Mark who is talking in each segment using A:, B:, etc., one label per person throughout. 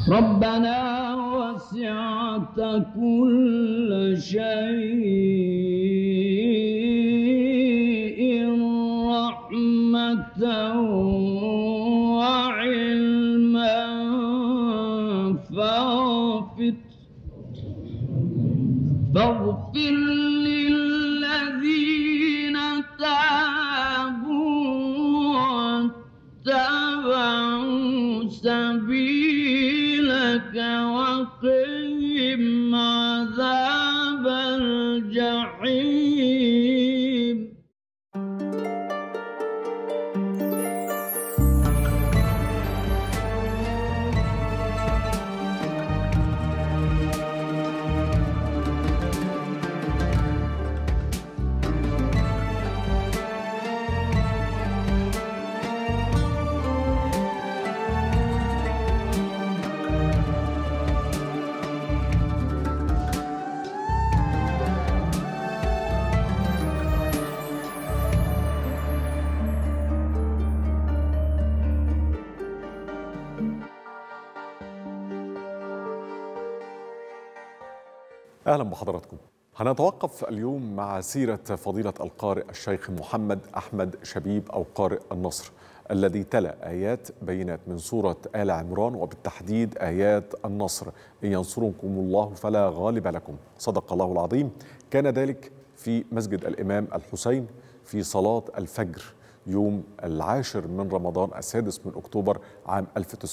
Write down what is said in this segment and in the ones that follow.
A: ربنا وسعت كل شيء رحمة وعلما فاغفر فاغفر للذين تابوا واتبعوا سبيلك وقهم عذاب الجحيم
B: اهلا بحضراتكم هنتوقف اليوم مع سيرة فضيلة القارئ الشيخ محمد أحمد شبيب أو قارئ النصر الذي تلا آيات بينات من سورة آل عمران وبالتحديد آيات النصر إن ينصركم الله فلا غالب لكم صدق الله العظيم كان ذلك في مسجد الإمام الحسين في صلاة الفجر يوم العاشر من رمضان السادس من أكتوبر عام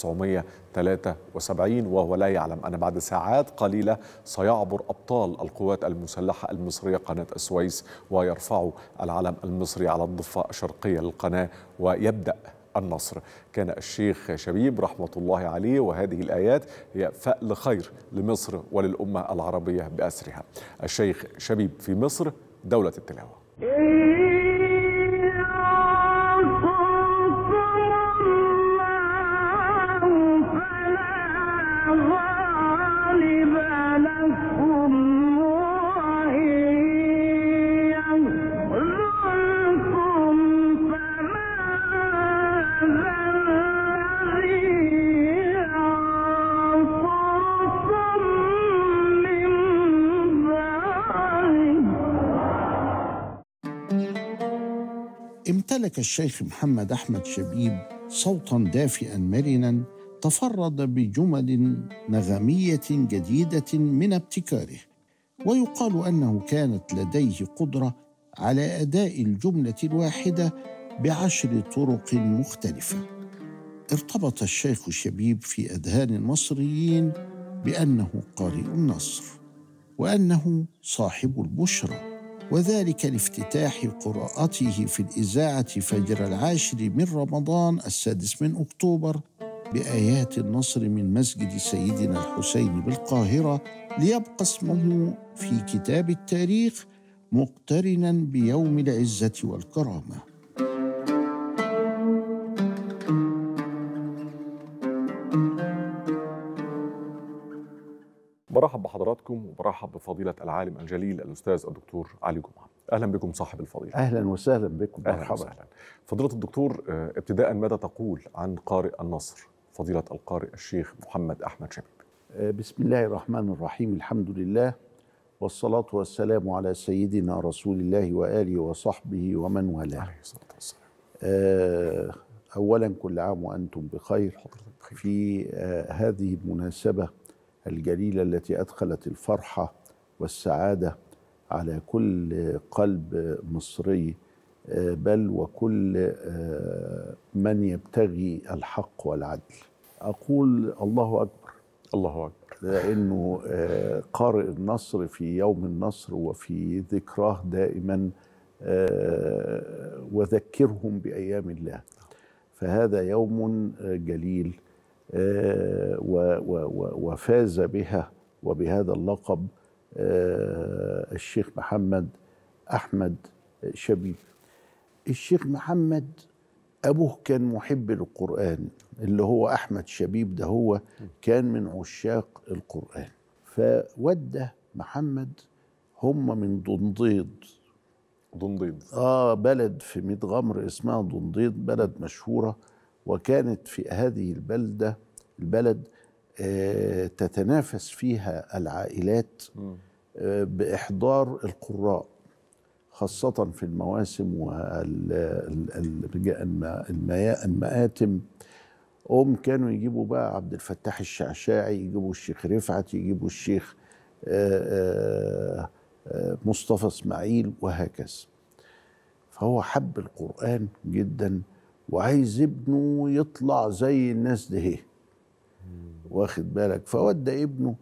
B: 1973 وهو لا يعلم أن بعد ساعات قليلة سيعبر أبطال القوات المسلحة المصرية قناة السويس ويرفعوا العلم المصري على الضفة الشرقية للقناة ويبدأ النصر كان الشيخ شبيب رحمة الله عليه وهذه الآيات هي فأل خير لمصر وللأمة العربية بأسرها الشيخ شبيب في مصر دولة التلاوة
C: امتلك الشيخ محمد احمد شبيب صوتا دافئا مرنا تفرد بجمل نغميه جديده من ابتكاره ويقال انه كانت لديه قدره على اداء الجمله الواحده بعشر طرق مختلفه ارتبط الشيخ شبيب في اذهان المصريين بانه قارئ النصر وانه صاحب البشرى وذلك لافتتاح قراءته في الإذاعة فجر العاشر من رمضان السادس من أكتوبر بآيات النصر من مسجد سيدنا الحسين بالقاهرة ليبقى اسمه في كتاب التاريخ مقترنا بيوم العزة والكرامة
B: برحب بحضراتكم وبرحب بفضيلة العالم الجليل الأستاذ الدكتور علي جمعة أهلا بكم صاحب الفضيلة
C: أهلا وسهلا بكم
B: أهلا
C: مرحبا
B: وسهلا فضيلة الدكتور آه، ابتداء ماذا تقول عن قارئ النصر فضيلة القارئ الشيخ محمد أحمد شبيب
C: آه، بسم الله الرحمن الرحيم الحمد لله والصلاة والسلام على سيدنا رسول الله وآله وصحبه ومن والاه
B: عليه الصلاة والسلام
C: آه، أولا كل عام وأنتم بخير
B: حضرتك بخير
C: في آه، هذه المناسبة الجليلة التي أدخلت الفرحة والسعادة على كل قلب مصري آه، بل وكل آه، من يبتغي الحق والعدل أقول الله أكبر
B: الله أكبر
C: لأنه آه، قارئ النصر في يوم النصر وفي ذكراه دائما آه، وذكرهم بأيام الله فهذا يوم آه، جليل آه، و- و- و- وفاز بها وبهذا اللقب آه، الشيخ محمد أحمد شبيب الشيخ محمد أبوه كان محب للقرآن اللي هو أحمد شبيب ده هو كان من عشاق القرآن فوده محمد هم من دنديض
B: ضنضيد
C: آه بلد في ميت غمر اسمها دنديض بلد مشهورة وكانت في هذه البلدة البلد آه، تتنافس فيها العائلات آه، بإحضار القراء خاصة في المواسم والمآتم هم كانوا يجيبوا بقى عبد الفتاح الشعشاعي يجيبوا الشيخ رفعت يجيبوا الشيخ آه، آه، آه، مصطفى اسماعيل وهكذا فهو حب القرآن جدا وعايز ابنه يطلع زي الناس ده واخد بالك فودى ابنه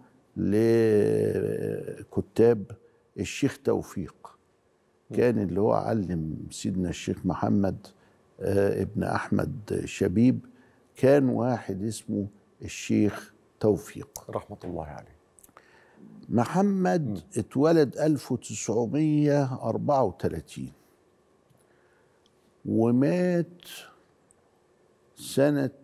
C: لكتاب الشيخ توفيق كان اللي هو علم سيدنا الشيخ محمد آه، ابن احمد شبيب كان واحد اسمه الشيخ توفيق
B: رحمة الله عليه
C: محمد اتولد 1934 ومات سنة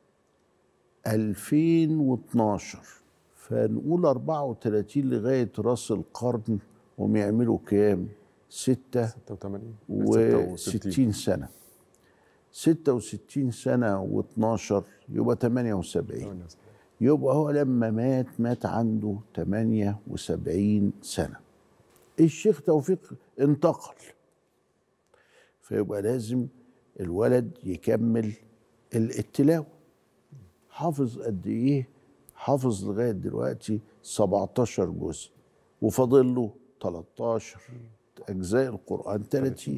C: 2012 فنقول 34 لغاية راس القرن هم يعملوا كام؟ ستة
B: 86
C: و60 سنة 66 سنة و12 يبقى 78 يبقى هو لما مات مات عنده 78 سنة الشيخ توفيق انتقل فيبقى لازم الولد يكمل ال- التلاوة حافظ قد ايه حافظ لغاية دلوقتي 17 جزء وفاضل له 13 أجزاء القرآن 30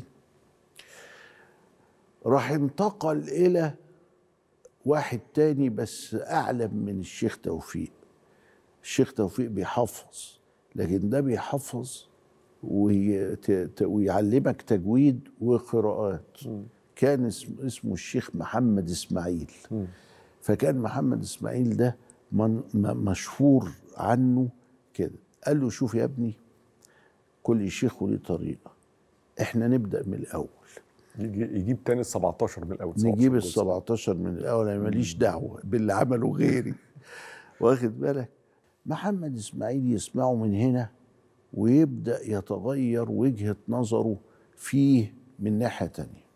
C: راح انتقل إلى واحد تاني بس أعلم من الشيخ توفيق الشيخ توفيق بيحفظ لكن ده بيحفظ وي- ت- ت- ويعلمك تجويد وقراءات كان اسم اسمه الشيخ محمد اسماعيل فكان محمد اسماعيل ده من م- مشهور عنه كده قال له شوف يا ابني كل شيخ وليه طريقه احنا نبدا من الاول
B: يجي يجيب تاني ال 17 من الاول
C: نجيب ال
B: 17
C: 17 من الاول انا ماليش دعوه باللي عمله غيري واخد بالك محمد اسماعيل يسمعه من هنا ويبدا يتغير وجهه نظره فيه من ناحيه تانية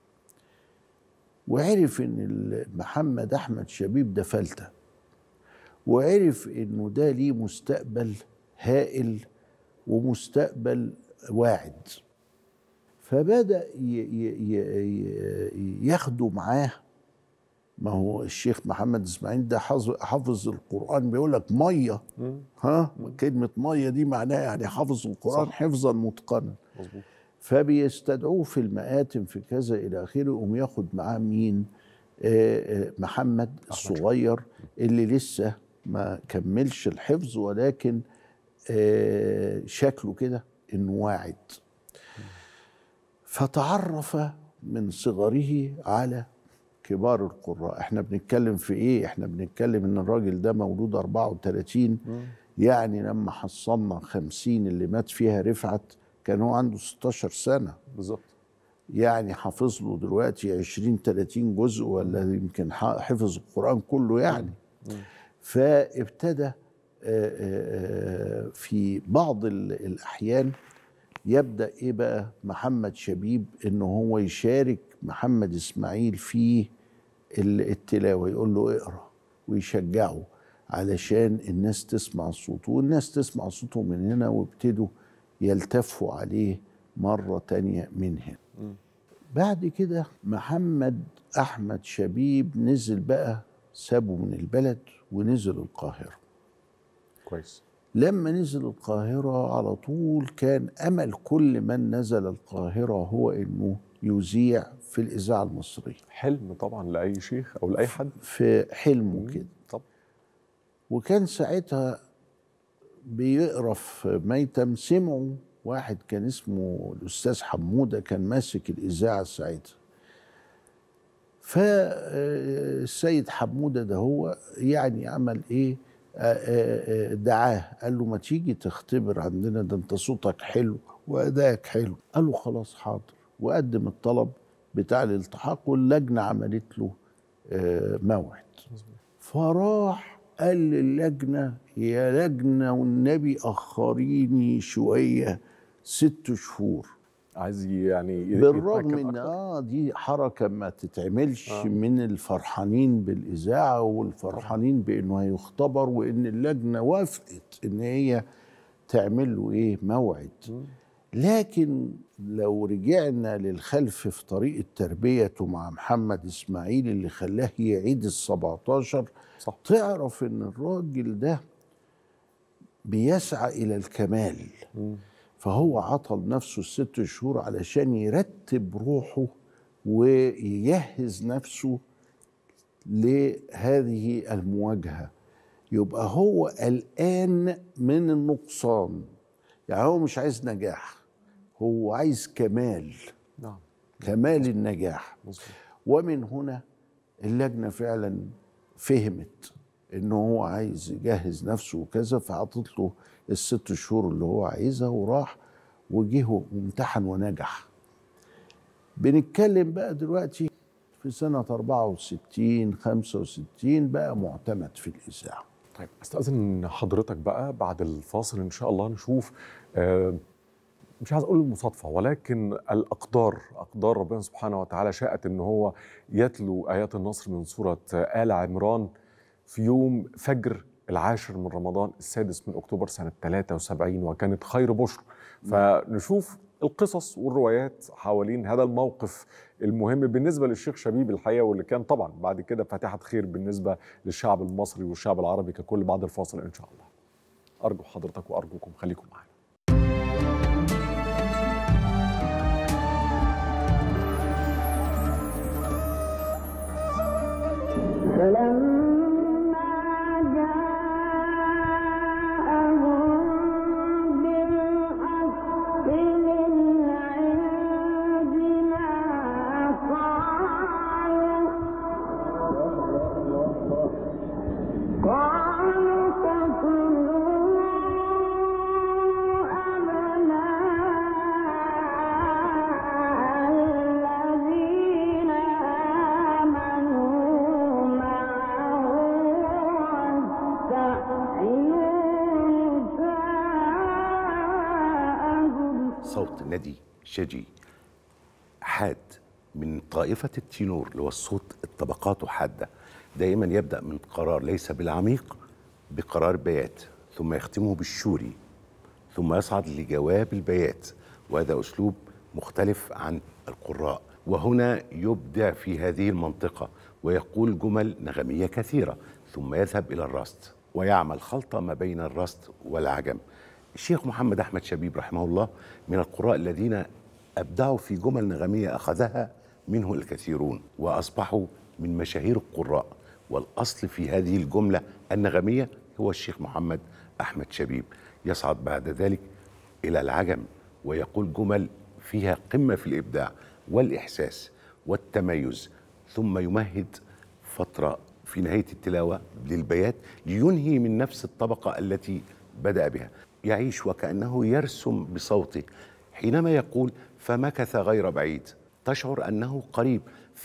C: وعرف ان ال- محمد احمد شبيب ده فلته وعرف انه ده ليه مستقبل هائل ومستقبل واعد فبدا ي- ي- ي- ي- ياخده معاه ما هو الشيخ محمد اسماعيل ده حافظ حافظ القران بيقول لك ميه ها كلمه ميه دي معناها يعني حافظ القران
B: صح.
C: حفظا متقنا
B: مظبوط
C: فبيستدعوه في المآتم في كذا إلى آخره يقوم ياخد معاه مين آه، آه، محمد الصغير اللي لسه ما كملش الحفظ ولكن آه، شكله كده انه واعد فتعرف من صغره على كبار القراء احنا بنتكلم في ايه احنا بنتكلم ان الراجل ده مولود 34 يعني لما حصلنا 50 اللي مات فيها رفعت كان هو عنده 16 سنه
B: بالظبط
C: يعني حافظ له دلوقتي 20 30 جزء ولا يمكن ح- حفظ القرآن كله يعني فابتدى آه، آه، آه، في بعض ال- الأحيان يبدأ إيه بقى محمد شبيب إنه هو يشارك محمد إسماعيل في ال- التلاوة يقول له اقرأ ويشجعه علشان الناس تسمع صوته والناس تسمع صوته من هنا وابتدوا يلتفوا عليه مرة تانية من هنا بعد كده محمد احمد شبيب نزل بقى سابه من البلد ونزل القاهره
B: كويس
C: لما نزل القاهره على طول كان امل كل من نزل القاهره هو انه يذيع في الاذاعه المصريه
B: حلم طبعا لاي شيخ او لاي حد
C: في حلمه كده
B: طب
C: وكان ساعتها بيقرا في ميتم سمعوا واحد كان اسمه الاستاذ حموده كان ماسك الاذاعه ساعتها فالسيد حموده ده هو يعني عمل ايه آه، آه، آه، دعاه قال له ما تيجي تختبر عندنا ده انت صوتك حلو وادائك حلو قال له خلاص حاضر وقدم الطلب بتاع الالتحاق واللجنه عملت له آه، موعد فراح قال للجنة يا لجنة والنبي أخريني شوية ست شهور
B: عايز يعني
C: بالرغم
B: يتمكن
C: ان
B: أكتر.
C: اه دي حركه ما تتعملش
B: آه.
C: آه. من الفرحانين بالاذاعه والفرحانين بانه هيختبر وان اللجنه وافقت ان هي تعمل له ايه موعد لكن لو رجعنا للخلف في طريقه تربيته مع محمد اسماعيل اللي خلاه يعيد ال 17
B: صح
C: تعرف ان الراجل ده بيسعى الى الكمال فهو عطل نفسه الست شهور علشان يرتب روحه ويجهز نفسه لهذه المواجهه يبقى هو قلقان من النقصان يعني هو مش عايز نجاح هو عايز كمال
B: نعم
C: كمال النجاح
B: مظبوط
C: ومن هنا اللجنة فعلا فهمت انه هو عايز يجهز نفسه وكذا فعطت له الست شهور اللي هو عايزها وراح وجه وامتحن ونجح بنتكلم بقى دلوقتي في سنة 64 65 بقى معتمد في الإذاعة
B: طيب استاذن حضرتك بقى بعد الفاصل ان شاء الله نشوف آه، مش عايز اقول المصادفه ولكن الاقدار اقدار ربنا سبحانه وتعالى شاءت ان هو يتلو ايات النصر من سوره ال عمران في يوم فجر العاشر من رمضان السادس من اكتوبر سنه 73 وكانت خير بشر فنشوف القصص والروايات حوالين هذا الموقف المهم بالنسبه للشيخ شبيب الحقيقه واللي كان طبعا بعد كده فاتحه خير بالنسبه للشعب المصري والشعب العربي ككل بعد الفاصل ان شاء الله. ارجو حضرتك وارجوكم خليكم معانا.
D: صوت ندي شجي حاد من طائفة التينور اللي هو الصوت الطبقات حادة دائما يبدأ من قرار ليس بالعميق بقرار بيات ثم يختمه بالشوري ثم يصعد لجواب البيات وهذا أسلوب مختلف عن القراء وهنا يبدع في هذه المنطقة ويقول جمل نغمية كثيرة ثم يذهب إلى الرست ويعمل خلطة ما بين الرست والعجم الشيخ محمد أحمد شبيب رحمه الله من القراء الذين أبدعوا في جمل نغمية أخذها منه الكثيرون وأصبحوا من مشاهير القراء والأصل في هذه الجملة النغمية هو الشيخ محمد أحمد شبيب يصعد بعد ذلك إلى العجم ويقول جمل فيها قمة في الإبداع والإحساس والتميز ثم يمهد فترة في نهاية التلاوة للبيات لينهي من نفس الطبقة التي بدأ بها يعيش وكأنه يرسم بصوته حينما يقول فمكث غير بعيد تشعر أنه قريب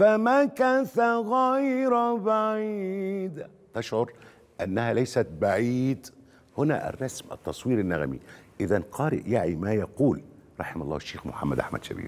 D: فمكث غير بعيد تشعر أنها ليست بعيد هنا الرسم التصوير النغمي إذا قارئ يعي ما يقول رحم الله الشيخ محمد أحمد شبيب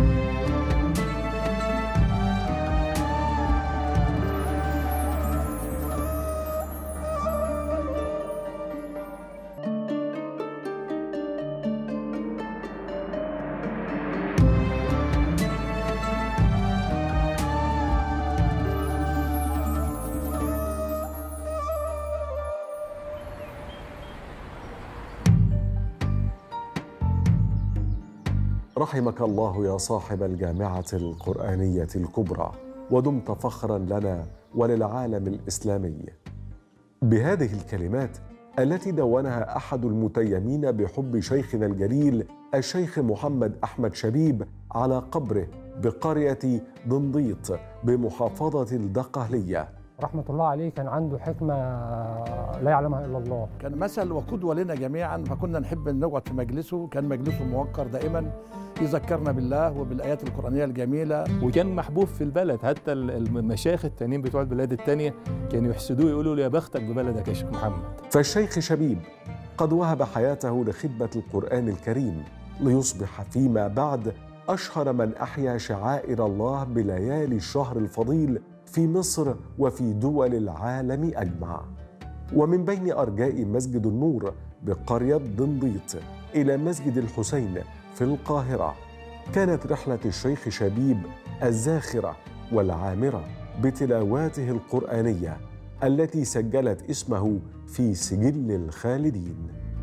B: رحمك الله يا صاحب الجامعة القرآنية الكبرى ودمت فخرا لنا وللعالم الإسلامي بهذه الكلمات التي دونها أحد المتيمين بحب شيخنا الجليل الشيخ محمد أحمد شبيب على قبره بقرية دنضيط بمحافظة الدقهلية
E: رحمة الله عليه كان عنده حكمة لا يعلمها إلا الله
F: كان مثل وقدوة لنا جميعا فكنا نحب أن نقعد في مجلسه كان مجلسه موقر دائما يذكرنا بالله وبالآيات القرآنية الجميلة
G: وكان محبوب في البلد حتى المشايخ التانيين بتوع البلاد التانية كانوا يحسدوه يقولوا له يا بختك ببلدك يا شيخ محمد
B: فالشيخ شبيب قد وهب حياته لخدمة القرآن الكريم ليصبح فيما بعد أشهر من أحيا شعائر الله بليالي الشهر الفضيل في مصر وفي دول العالم أجمع ومن بين أرجاء مسجد النور بقرية دنديط إلى مسجد الحسين في القاهرة كانت رحلة الشيخ شبيب الزاخرة والعامرة بتلاواته القرآنية التي سجلت اسمه في سجل الخالدين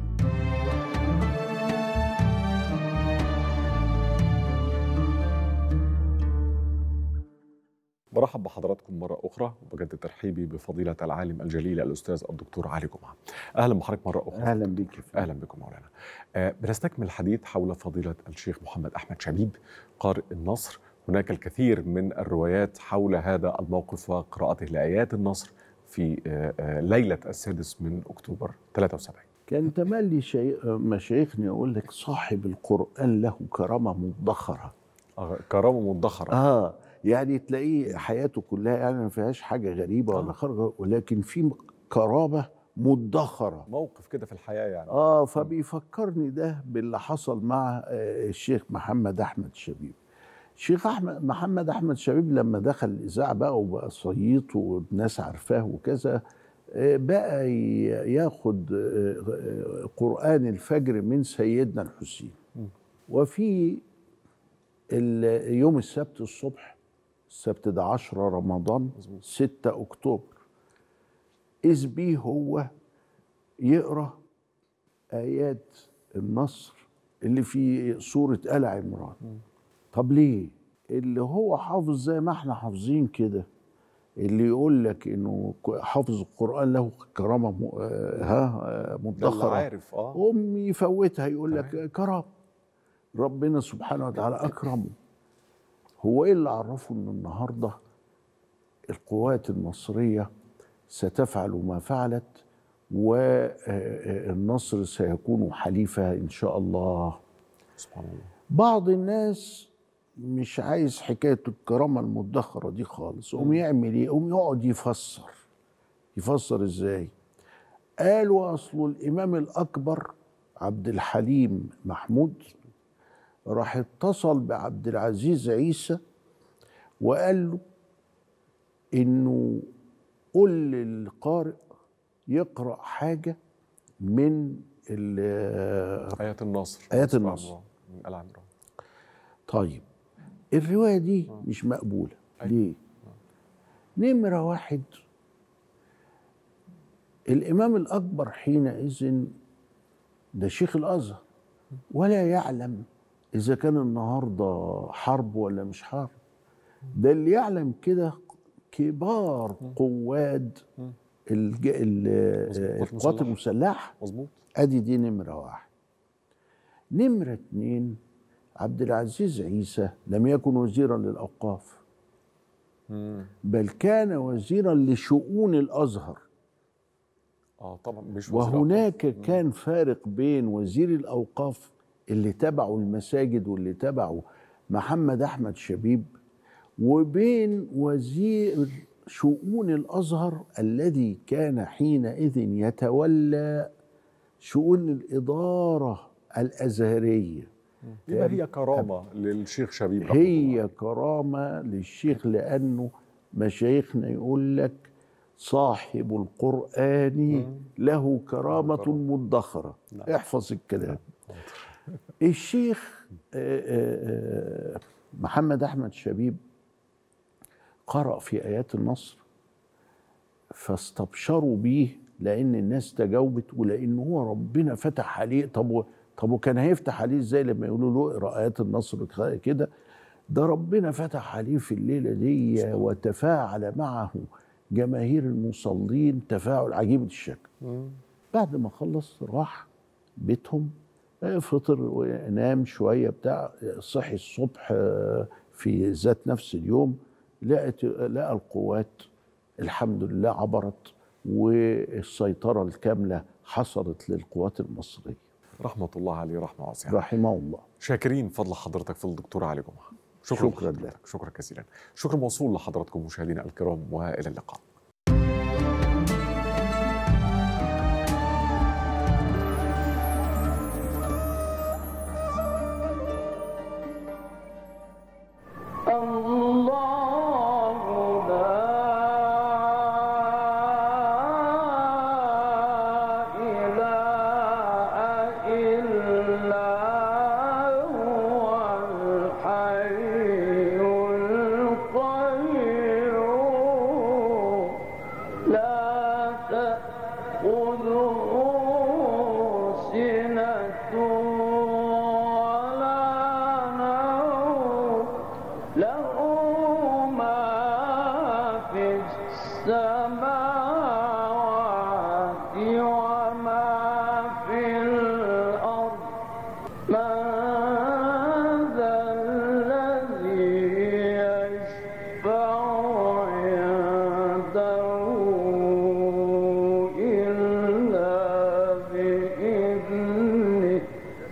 B: برحب بحضراتكم مرة أخرى وبجدد ترحيبي بفضيلة العالم الجليل الأستاذ الدكتور علي جمعة أهلا بحضرتك مرة أخرى
C: اهلا بك يا فندم.
B: اهلا بكم مولانا. آه بنستكمل الحديث حول فضيله الشيخ محمد احمد شبيب قارئ النصر، هناك الكثير من الروايات حول هذا الموقف وقراءته لايات النصر في آه آه ليله السادس من اكتوبر 73.
C: كان تملي شي... مشايخنا يقول لك صاحب القرآن له كرامة مدخرة
B: آه كرامه مدخره
C: اه يعني تلاقيه حياته كلها يعني ما فيهاش حاجة غريبة ولا
B: آه.
C: خارجة ولكن في كرامة مدخرة
B: موقف كده في الحياه يعني.
C: اه فبيفكرني ده باللي حصل مع آه، الشيخ محمد احمد شبيب الشيخ احمد محمد احمد شبيب لما دخل الاذاعه بقى وبقى صييط والناس عارفاه وكذا آه، بقى ي- ياخد آه، آه، قران الفجر من سيدنا الحسين وفي ال- يوم السبت الصبح السبت ده 10 رمضان 6 اكتوبر اذ بيه هو يقرا ايات النصر اللي في سوره ال عمران طب ليه اللي هو حافظ زي ما احنا حافظين كده اللي يقول لك انه ك- حافظ القران له كرامه م- آه، ها آه،
B: ده اللي
C: مدخره
B: عارف اه
C: قوم يفوتها يقول لك كرم ربنا سبحانه وتعالى اكرمه هو ايه اللي عرفه ان النهارده القوات المصريه ستفعل ما فعلت والنصر سيكون حليفها ان شاء الله
B: سبحان الله.
C: بعض الناس مش عايز حكايه الكرامه المدخره دي خالص قوم يعمل ايه قوم يقعد يفسر يفسر ازاي قالوا اصل الامام الاكبر عبد الحليم محمود راح اتصل بعبد العزيز عيسى وقال له انه قل للقارئ يقرا حاجه من ال-
B: ايات النصر
C: آيات
B: سبحان
C: النصر.
B: الله. من ال عمران.
C: طيب الروايه دي مش مقبوله ليه نمره واحد الامام الاكبر حينئذ ده شيخ الازهر ولا يعلم اذا كان النهارده حرب ولا مش حرب ده اللي يعلم كده كبار قواد الج... ال-
B: مظبوط.
C: القوات المسلحه
B: مظبوط
C: ادي دي نمره واحد نمره اتنين عبد العزيز عيسى لم يكن وزيرا للاوقاف
B: مم.
C: بل كان وزيرا لشؤون الازهر
B: اه طبعا مش وزير
C: وهناك
B: أوقاف.
C: كان فارق بين وزير الاوقاف اللي تبعه المساجد واللي تبعه محمد احمد شبيب وبين وزير شؤون الازهر الذي كان حينئذ يتولى شؤون الاداره الازهريه
B: يبقى هي كرامه للشيخ شبيب رحمه الله
C: هي كرامه للشيخ لانه مشايخنا يقول لك صاحب القران له كرامه مدخره
B: نعم.
C: احفظ الكلام الشيخ آه، آه، آه، محمد احمد شبيب قرأ في ايات النصر فاستبشروا بيه لان الناس تجاوبت ولان هو ربنا فتح عليه طب و- طب وكان هيفتح عليه ازاي لما يقولوا له اقرا ايات النصر كده ده ربنا فتح عليه في الليله دي وتفاعل معه جماهير المصلين تفاعل عجيب الشكل
B: مم.
C: بعد ما خلص راح بيتهم آه، فطر ونام شويه بتاع صحي الصبح آه، في ذات نفس اليوم لقت لقى القوات الحمد لله عبرت والسيطره الكامله حصلت للقوات المصريه
B: رحمه الله عليه رحمه واسعه
C: رحمه الله
B: شاكرين فضل حضرتك في الدكتور علي جمعه شكرا
C: شكراً
B: لحضرتك.
C: لك.
B: شكرا جزيلا شكرا موصول لحضراتكم مشاهدينا الكرام والى اللقاء
A: تأخذه سنة ولا نوم له ما في السماوات وما في الأرض من ذا الذي يشفع عنده إلا بإذنه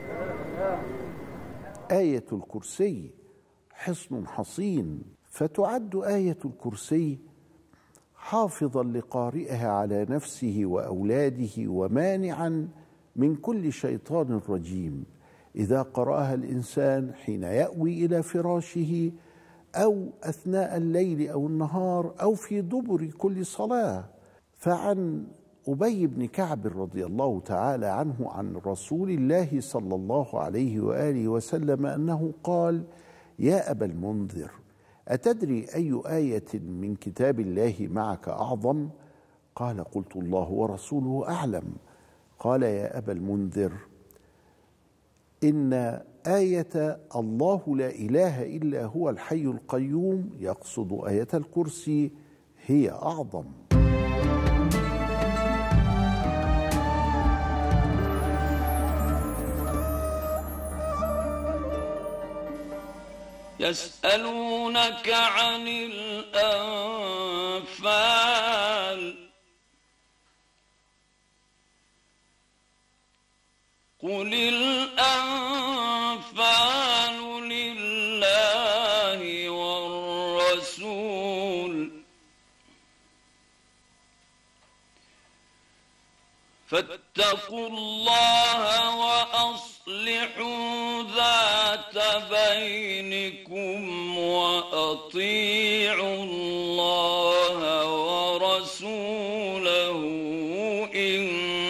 C: آية الكرسي حصن حصين فتعد آية الكرسي حافظا لقارئها على نفسه وأولاده ومانعا من كل شيطان رجيم إذا قرأها الإنسان حين يأوي إلى فراشه أو أثناء الليل أو النهار أو في دبر كل صلاة فعن أبي بن كعب رضي الله تعالى عنه عن رسول الله صلى الله عليه وآله وسلم أنه قال يا أبا المنذر أتدري أي آية من كتاب الله معك أعظم؟ قال قلت الله ورسوله أعلم قال يا أبا المنذر إن آية الله لا إله إلا هو الحي القيوم يقصد آية الكرسي هي أعظم
A: يسألونك عن الأنفال قل الأنفال لله والرسول فاتقوا الله وأصلحوا ذات بينكم وأطيعوا الله ورسوله إن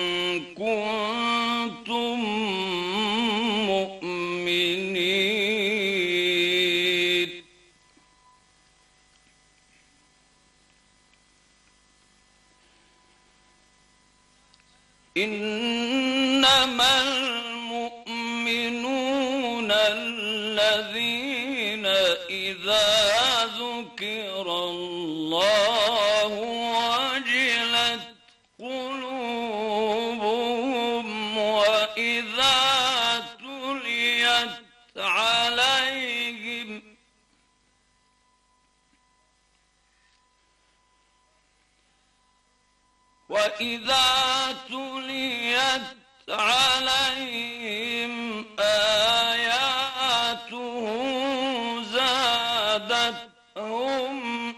A: كنتم مؤمنين إنما المؤمنون الذين إذا ذكر الله وجلت قلوبهم وإذا تليت عليهم وإذا تليت عليهم آياته زادتهم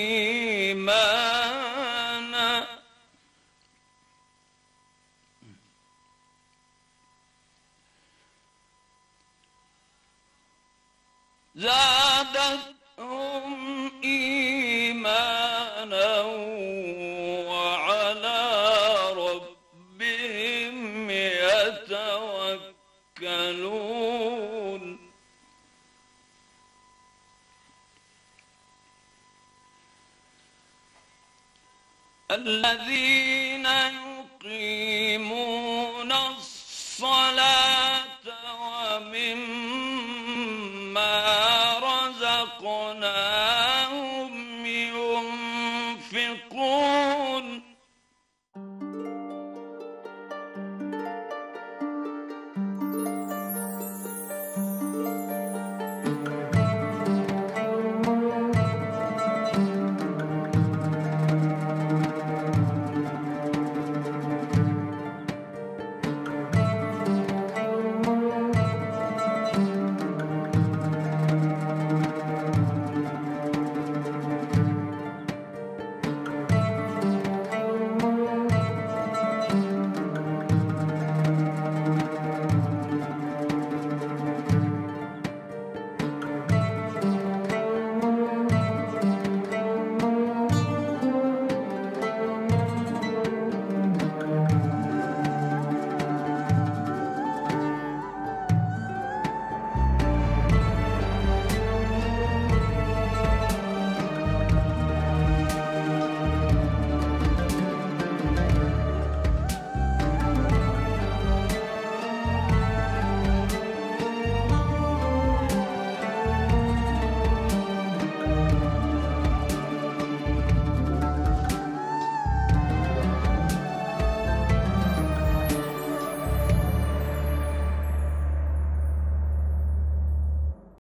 A: إيمانا زادتهم إيمانا وعلى ربهم يتوكلون الذين يقيمون الصلاة ومما رزقناهم ينفقون